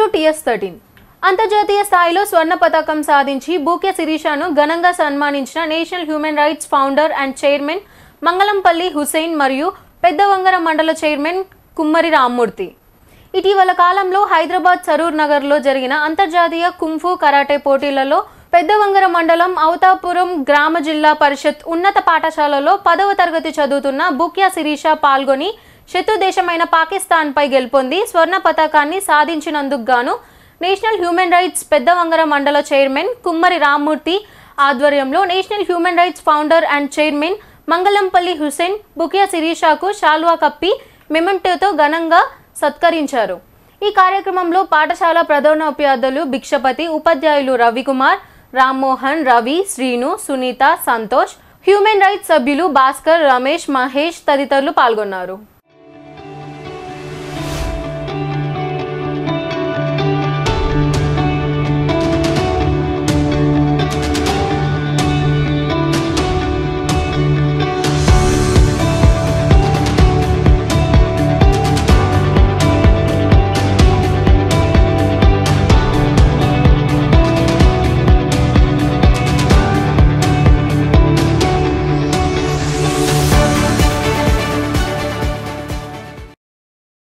TS thirteen అంతర్జాతీయ స్థాయిలో స్వర్ణ పతాకం సాధించి బూకే శిరీషాను ఘనంగా సన్మానించిన national human rights founder and chairman Mangalampalli Hussain మరియు పెద్దవంగర మండల చైర్మన్ కుమ్మరి రామ్మూర్తి ఇటీవల కాలంలో హైదరాబాద్ సరూర్ నగర్లో జరిగిన అంతర్జాతీయ కుంఫు కరాటే పోటీలలో పెద్దవంగర మండలం అవతాపురం గ్రామ జిల్లా పరిషత్ ఉన్నత పాఠశాలలో పదవ తరగతి చదువుతున్న బుక్యా శిరీష పాల్గొని శత్రు దేశమైన పాకిస్తాన్పై గెలుపొంది స్వర్ణ పతాకాన్ని సాధించినందుకు గాను నేషనల్ హ్యూమన్ రైట్స్ పెద్దవంగర మండల చైర్మన్ కుమ్మరి రామ్మూర్తి ఆధ్వర్యంలో national human rights founder and chairman Mangalampalli Hussain Bukya శిరీషాకు శాల్వా కప్పి మెమెంటోతో ఘనంగా సత్కరించారు ఈ కార్యక్రమంలో పాఠశాల ప్రధానోపాధ్యాయులు భిక్షపతి ఉపాధ్యాయులు రవికుమార్ రామ్మోహన్ రవి శ్రీను సునీత సంతోష్ హ్యూమన్ రైట్స్ సభ్యులు భాస్కర్ రమేష్ మహేష్ తదితరులు పాల్గొన్నారు